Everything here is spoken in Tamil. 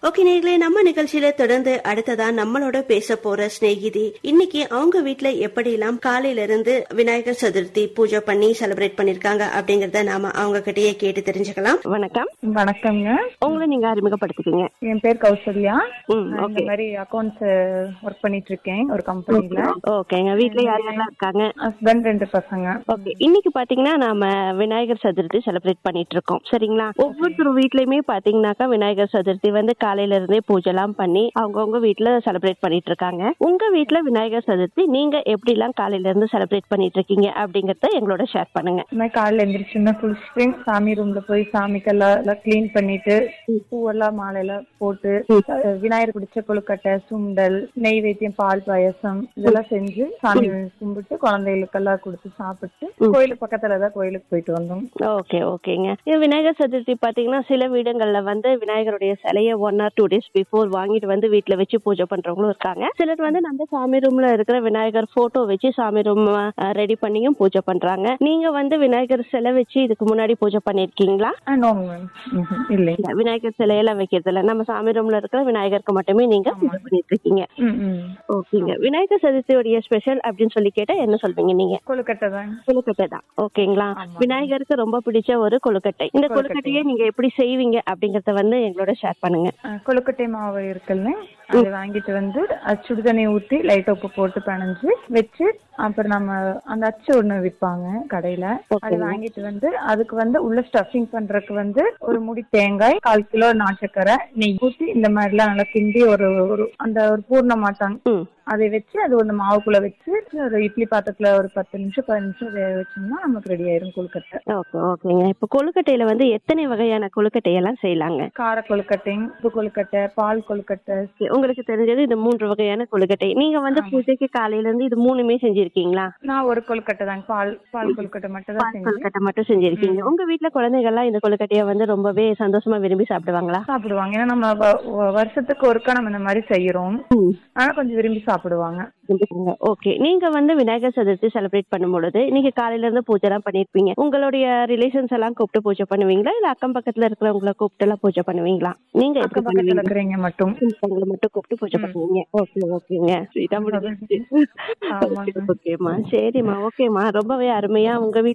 ஓகே நேர்களே நம்ம நிகழ்ச்சியில தொடர்ந்து அடுத்ததா நம்மளோட பேச போற ஸ்நேகிதி இன்னைக்கு அவங்க வீட்ல எப்படி எல்லாம் காலையில இருந்து விநாயகர் சதுர்த்தி பூஜை பண்ணி செலிப்ரேட் பண்ணிருக்காங்க அப்படிங்கறத நாம அவங்க கிட்டயே கேட்டு தெரிஞ்சுக்கலாம் வணக்கம் வணக்கம்ங்க உங்களை நீங்க அறிமுகப்படுத்திக்கீங்க என் பேர் கௌசல்யா ம், நான் இந்த okay. மாதிரி அக்கௌண்ட்ஸ் ஒர்க் பண்ணிட்டு இருக்கேன் ஒரு கம்பெனில ஓகேங்க வீட்ல யார் யாரெல்லாம் இருக்காங்க ஹஸ்பண்ட் ரெண்டு பசங்க ஓகே இன்னைக்கு பாத்தீங்கன்னா நாம விநாயகர் சதுர்த்தி செலிப்ரேட் பண்ணிட்டு இருக்கோம் சரிங்களா ஒவ்வொருத்தர் வீட்லயுமே பாத்தீங்கன்னாக்கா விநாயகர் சதுர்த்தி வந்து காலையில இருந்தே பூஜை எல்லாம் பண்ணி அவங்கவுங்க வீட்ல செலிப்ரேட் பண்ணிட்டு இருக்காங்க உங்க வீட்ல விநாயகர் சதுர்த்தி நீங்க எப்படி எல்லாம் காலையில இருந்து செலிப்ரேட் பண்ணிட்டு இருக்கீங்க அப்படிங்கறத எங்களோட ஷேர் பண்ணுங்க இந்த மாதிரி காலையில எந்திரிச்சுன்னா குளிச்சுட்டு சாமி ரூம்ல போய் சாமிக்கெல்லாம் எல்லாம் கிளீன் பண்ணிட்டு பூவெல்லாம் மாலையெல்லாம் போட்டு அஹ், விநாயகர் பிடிச்ச கொழுக்கட்டை சுண்டல் நெய்வேத்தியம் பால் பாயசம் இதெல்லாம் செஞ்சு சாமி கும்பிட்டு குழந்தைகளுக்கெல்லாம் கொடுத்து சாப்பிட்டு கோயிலுக்கு பக்கத்துல தான் கோயிலுக்கு போயிட்டு வந்தோம் ஓகே ஓகேங்க இது விநாயகர் சதுர்த்தி பாத்தீங்கன்னா சில வீடுகள்ல வந்து விநாயகருடைய சிலைய one or two days before வாங்கிட்டு வந்து வீட்ல வச்சு பூஜை பண்றவங்களும் இருக்காங்க சிலர் வந்து நம்ம சாமி ரூம்ல இருக்கிற விநாயகர் போட்டோ வச்சு சாமி ரூம் ரெடி பண்ணியும் பூஜை பண்றாங்க நீங்க வந்து விநாயகர் சிலை வச்சு இதுக்கு முன்னாடி பூஜை பண்ணிருக்கீங்களா ஆ நோங்க மேம் இல்லை இல்ல விநாயகர் சிலையெல்லாம் வைக்கிறது இல்ல நம்ம சாமி ரூம்ல இருக்கிற விநாயகருக்கு மட்டுமே நீங்க பூஜை பண்ணிட்டு இருக்கீங்க ம் ம் ஓகேங்க விநாயகர் சதுர்த்தியோடைய ஸ்பெஷல் அப்படின்னு சொல்லி கேட்டா என்ன சொல்வீங்க நீங்க கொழுக்கட்டை தான் கொழுக்கட்டை தான் ஓகேங்களா விநாயகருக்கு ரொம்ப பிடிச்ச ஒரு கொழுக்கட்டை இந்த கொழுக்கட்டையை நீங்க எப்படி செய்வீங்க அப்படிங்கறத வந்து எங்களோட ஷேர் பண்ணுங்க ஆ, கொழுக்கட்டை மாவு இருக்குல்ல அதை வாங்கிட்டு வந்து அது சுடுதண்ணி ஊத்தி லைட்டா உப்பு போட்டு பிணைஞ்சு வச்சு அப்புறம் நம்ம அந்த அச்சு ஒண்ணு விற்பாங்க கடையில அது வாங்கிட்டு வந்து அதுக்கு வந்து உள்ள ஸ்டஃபிங் பண்றதுக்கு வந்து ஒரு முடி தேங்காய் கால் கிலோ நாட்டுக்கரை நெய் ஊத்தி இந்த மாதிரி எல்லாம் நல்லா கிண்டி ஒரு ஒரு அந்த ஒரு பூர்ண மாட்டாங்க ம் அதை வச்சு அது ஒரு மாவுக்குள்ள வச்சு ஒரு இட்லி பாத்திரத்துல ஒரு பத்து நிமிஷம் பதினஞ்சு நிமிஷம் வேக வச்சோம்னா நமக்கு ரெடி ஆயிரும் கொழுக்கட்டை ஓகே ஓகேங்க இப்போ கொழுக்கட்டையில வந்து எத்தனை வகையான கொழுக்கட்டை எல்லாம் செய்யலாங்க கார கொழுக்கட்டை உப்பு கொழுக்கட்டை பால் கொழுக்கட்டை உங்களுக்கு தெரிஞ்சது இந்த மூன்று வகையான கொழுக்கட்டை நீங்க வந்து பூஜைக்கு காலையில இருந்து இது மூணுமே செஞ்சிருக்கீங்களா நான் ஒரு கொழுக்கட்டை தாங்க பால் பால் கொழுக்கட்டை மட்டும் தான் செஞ்சேன் கொழுக்கட்டை மட்டும் செஞ்சிருக்கீங்க உங்க வீட்ல குழந்தைகள்லாம் இந்த கொழுக்கட்டையை வந்து ரொம்பவே சந்தோஷமா விரும்பி சாப்பிடுவாங்களா சாப்பிடுவாங்க ஏன்னா நம்ம வ- வ- வருஷத்துக்கு ஒருக்கா நம்ம இந்த மாதிரி செய்யறோம் ஆனா கொஞ்சம் விரும்பி சாப்பிடுவாங்க ஓகே நீங்க வந்து விநாயகர் சதுர்த்தி செலிப்ரேட் பண்ணும் பொழுது நீங்க காலையில இருந்து பூஜை எல்லாம் பண்ணிருப்பீங்க உங்களுடைய ரிலேஷன்ஸ் எல்லாம் கூப்பிட்டு பூஜை பண்ணுவீங்களா இல்ல அக்கம் பக்கத்துல இருக்கிறவங்கள கூப்பிட்டு எல்லாம் பூஜை பண்ணுவீங்களா நீங்க எப்படி அக்கம் பக்கத்துல பண்ணுவீங்க இருக்கிறவங்க மட்டும் உங்களை மட்டும் கூப்பிட்டு பூஜை பண்ணுவீங்க ஓகே ஓகேங்க ஸ்வீட்டா முடிஞ்சிருச்சு ஆமாங்க. ஓகேம்மா சரிம்மா ஓகேம்மா ரொம்பவே அருமையா உங்க வீட்ல